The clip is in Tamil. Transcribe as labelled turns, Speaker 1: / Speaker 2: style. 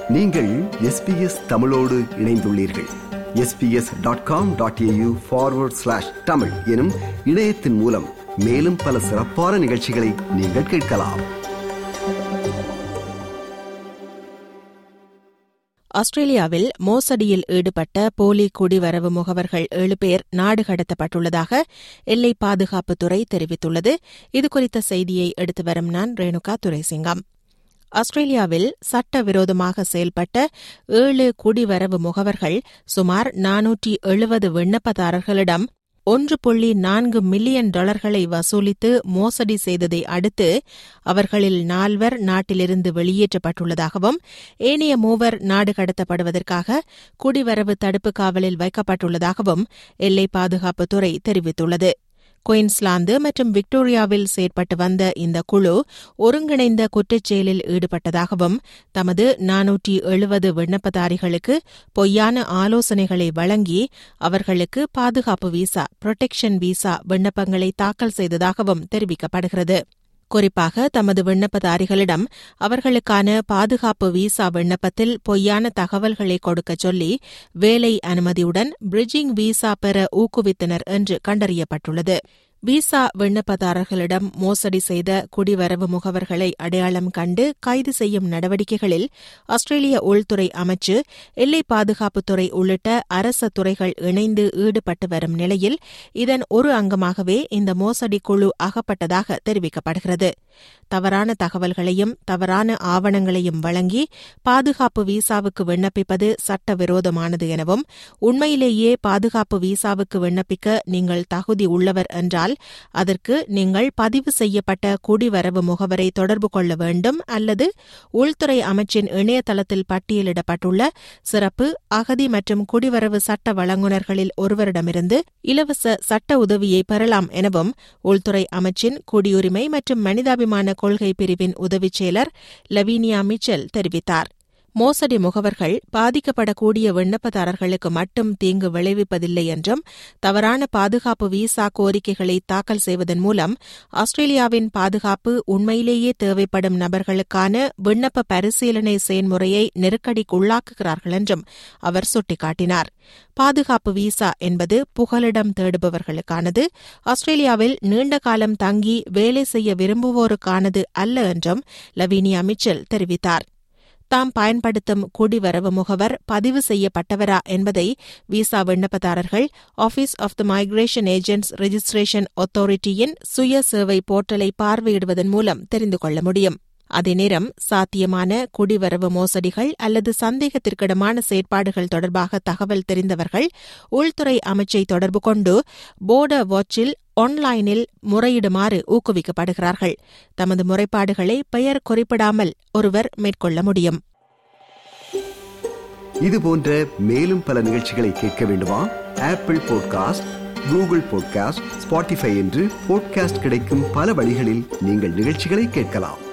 Speaker 1: நீங்கள் எஸ்பிஎஸ் தமிழோடு இணைந்துள்ளீர்கள் SBS dot com dot AU forward slash Tamil எனும் இணையத்தின் மூலம் மேலும் பல சிறப்பான நிகழ்ச்சிகளை நீங்கள் கேட்கலாம்
Speaker 2: ஆஸ்திரேலியாவில் மோசடியில் ஈடுபட்ட போலி குடிவரவு முகவர்கள் ஏழு பேர் நாடு கடத்தப்பட்டுள்ளதாக எல்லை பாதுகாப்புத்துறை தெரிவித்துள்ளது இதுகுறித்த செய்தியை எடுத்து வரும் நான் ரேணுகா துரைசிங்கம் ஆஸ்திரேலியாவில் சட்டவிரோதமாக செயல்பட்ட ஏழு குடிவரவு முகவர்கள் சுமார் நானூற்றி எழுபது விண்ணப்பதாரர்களிடம் ஒன்று புள்ளி நான்கு மில்லியன் டாலர்களை வசூலித்து மோசடி செய்ததை அடுத்து அவர்களில் நால்வர் நாட்டிலிருந்து வெளியேற்றப்பட்டுள்ளதாகவும் ஏனைய மூவர் நாடு கடத்தப்படுவதற்காக குடிவரவு தடுப்பு காவலில் வைக்கப்பட்டுள்ளதாகவும் எல்லை பாதுகாப்புத்துறை தெரிவித்துள்ளது குயின்ஸ்லாந்து மற்றும் விக்டோரியாவில் செயற்பட்டு வந்த இந்த குழு ஒருங்கிணைந்த குற்றச்செயலில் ஈடுபட்டதாகவும் தமது நானூற்றி எழுபது விண்ணப்பதாரிகளுக்கு பொய்யான ஆலோசனைகளை வழங்கி அவர்களுக்கு பாதுகாப்பு விசா புரொடெக்ஷன் விசா விண்ணப்பங்களை தாக்கல் செய்ததாகவும் தெரிவிக்கப்படுகிறது குறிப்பாக தமது விண்ணப்பதாரிகளிடம் அவர்களுக்கான பாதுகாப்பு விசா விண்ணப்பத்தில் பொய்யான தகவல்களை கொடுக்கச் சொல்லி வேலை அனுமதியுடன் பிரிட்ஜிங் விசா பெற ஊக்குவித்தனர் என்று கண்டறியப்பட்டுள்ளது விசா விண்ணப்பதாரர்களிடம் மோசடி செய்த குடிவரவு முகவர்களை அடையாளம் கண்டு கைது செய்யும் நடவடிக்கைகளில் ஆஸ்திரேலிய உள்துறை அமைச்சு எல்லை பாதுகாப்புத்துறை உள்ளிட்ட அரச துறைகள் இணைந்து ஈடுபட்டு வரும் நிலையில் இதன் ஒரு அங்கமாகவே இந்த மோசடி குழு அகப்பட்டதாக தெரிவிக்கப்படுகிறது தவறான தகவல்களையும் தவறான ஆவணங்களையும் வழங்கி பாதுகாப்பு விசாவுக்கு விண்ணப்பிப்பது சட்டவிரோதமானது எனவும் உண்மையிலேயே பாதுகாப்பு விசாவுக்கு விண்ணப்பிக்க நீங்கள் தகுதி உள்ளவர் என்றால் அதற்கு நீங்கள் பதிவு செய்யப்பட்ட குடிவரவு முகவரை தொடர்பு கொள்ள வேண்டும் அல்லது உள்துறை அமைச்சின் இணையதளத்தில் பட்டியலிடப்பட்டுள்ள சிறப்பு அகதி மற்றும் குடிவரவு சட்ட வழங்குநர்களில் ஒருவரிடமிருந்து இலவச சட்ட உதவியை பெறலாம் எனவும் உள்துறை அமைச்சின் குடியுரிமை மற்றும் மனிதாபிமான கொள்கை பிரிவின் உதவிச் செயலர் லவீனியா மிச்சல் தெரிவித்தார் மோசடி முகவர்கள் பாதிக்கப்படக்கூடிய விண்ணப்பதாரர்களுக்கு மட்டும் தீங்கு விளைவிப்பதில்லை என்றும் தவறான பாதுகாப்பு விசா கோரிக்கைகளை தாக்கல் செய்வதன் மூலம் ஆஸ்திரேலியாவின் பாதுகாப்பு உண்மையிலேயே தேவைப்படும் நபர்களுக்கான விண்ணப்ப பரிசீலனை செயல்முறையை நெருக்கடிக்குள்ளாக்குகிறார்கள் என்றும் அவர் சுட்டிக்காட்டினார் பாதுகாப்பு விசா என்பது புகலிடம் தேடுபவர்களுக்கானது ஆஸ்திரேலியாவில் நீண்ட காலம் தங்கி வேலை செய்ய விரும்புவோருக்கானது அல்ல என்றும் லவீனியா மிச்சல் தெரிவித்தார் தாம் பயன்படுத்தும் குடிவரவு முகவர் பதிவு செய்யப்பட்டவரா என்பதை விசா விண்ணப்பதாரர்கள் office of the migration agents registration ஆத்தாரிட்டியின் சுய சேவை போர்ட்டலை பார்வையிடுவதன் மூலம் தெரிந்து கொள்ள முடியும் அதே நேரம் சாத்தியமான குடிவரவு மோசடிகள் அல்லது சந்தேகத்திற்கிடமான செயற்பாடுகள் தொடர்பாக தகவல் தெரிந்தவர்கள் உள்துறை அமைச்சை தொடர்பு கொண்டு போர்டர் வாட்சில் ஆன்லைனில் முறையிடுமாறு ஊக்குவிக்கப்படுகிறார்கள் தமது முறைப்பாடுகளை பெயர் குறிப்பிடாமல் ஒருவர் மேற்கொள்ள முடியும்
Speaker 1: இது போன்ற மேலும் பல நிகழ்ச்சிகளை கேட்க வேண்டுமா Apple podcast Google podcast Spotify என்று பாட்காஸ்ட் கிடைக்கும் பல வழிகளில் நீங்கள் நிகழ்ச்சிகளை கேட்கலாம்